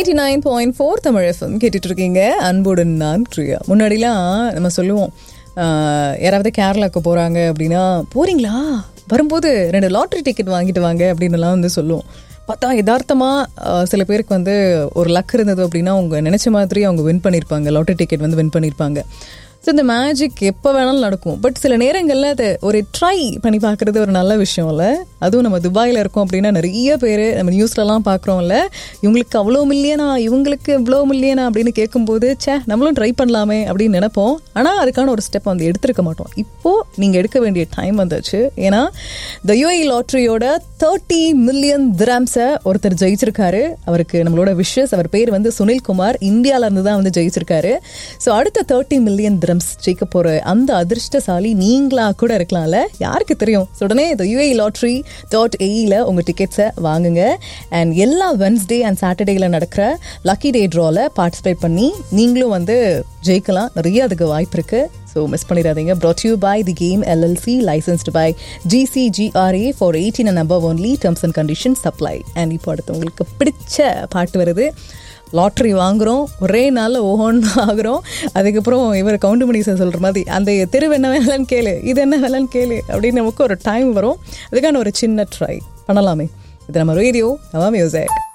eighty nine point four Tamil FM கேட்டுட்டு இருக்கீங்க அன்புடன் நான் பிரியா முன்னாடிலாம் நம்ம சொல்லுவோம் ஆஹ், யாராவது கேரளாவுக்கு போகிறாங்க அப்படின்னா போறீங்களா வரும்போது ரெண்டு லாட்ரி டிக்கெட் வாங்கிட்டு வாங்க அப்படின்னுலாம் வந்து சொல்லுவோம் பார்த்தா யதார்த்தமாக சில பேருக்கு வந்து ஒரு லக் இருந்தது அப்படின்னா அவங்க நினச்ச மாதிரி அவங்க வின் பண்ணியிருப்பாங்க லாட்ரி டிக்கெட் வந்து வின் பண்ணியிருப்பாங்க ஸோ இந்த மேஜிக் எப்போ வேணாலும் நடக்கும் பட் சில நேரங்களில் அது ஒரு ட்ரை பண்ணி பார்க்குறது ஒரு நல்ல விஷயம் இல்லை அதுவும் நம்ம துபாயில் இருக்கோம் அப்படின்னா நிறைய பேர் நம்ம நியூஸ்லலாம் பார்க்குறோம்ல இவங்களுக்கு அவ்வளோ மில்லியனா இவங்களுக்கு இவ்வளோ மில்லியனா அப்படின்னு கேட்கும்போது ச்சே நம்மளும் ட்ரை பண்ணலாமே அப்படின்னு நினைப்போம் ஆனால் அதுக்கான ஒரு ஸ்டெப் வந்து எடுத்திருக்க மாட்டோம் இப்போது நீங்கள் எடுக்க வேண்டிய டைம் வந்துச்சு ஏன்னா த யூஐ லாட்ரியோட தேர்ட்டி மில்லியன் திராம்ஸை ஒருத்தர் ஜெயிச்சிருக்காரு அவருக்கு நம்மளோட விஷஸ் அவர் பேர் வந்து சுனில்குமார் இந்தியால இருந்து தான் வந்து ஜெயிச்சிருக்காரு ஸோ அடுத்த தேர்ட்டி மில்லியன் திரம்ஸ் ஜெயிக்க போற அந்த அதிர்ஷ்டசாலி நீங்களா கூட இருக்கலாம்ல யாருக்கு தெரியும் ஸோ உடனே இந்த யூஏ லாட்ரி டாட் ஏஇல உங்க டிக்கெட்ஸை வாங்குங்க அண்ட் எல்லா வென்ஸ்டே அண்ட் சாட்டர்டேல நடக்கிற லக்கி டே ட்ரால பார்ட்டிசிபேட் பண்ணி நீங்களும் வந்து ஜெயிக்கலாம் நிறைய அதுக்கு வாய்ப்பு இருக்கு ஸோ மிஸ் பண்ணிடாதீங்க brought you by the game LLC licensed by GCGRA for eighteen and above only terms and condition apply and இப்போ அடுத்து உங்களுக்கு பிடிச்ச பாட்டு வருது லாட்ரி வாங்குறோம் ஒரே நாளில் ஓஹோன்னு ஆகுறோம் அதுக்கப்புறம் இவர் கவுண்டமணி சார் சொல்கிற மாதிரி அந்த தெரு என்ன வேலைன்னு கேளு இது என்ன வேலைன்னு கேளு அப்படின்னு நமக்கு ஒரு டைம் வரும் அதுக்கான ஒரு சின்ன ட்ரை பண்ணலாமே இது நம்ம ரேடியோ நம்ம மியூசிக்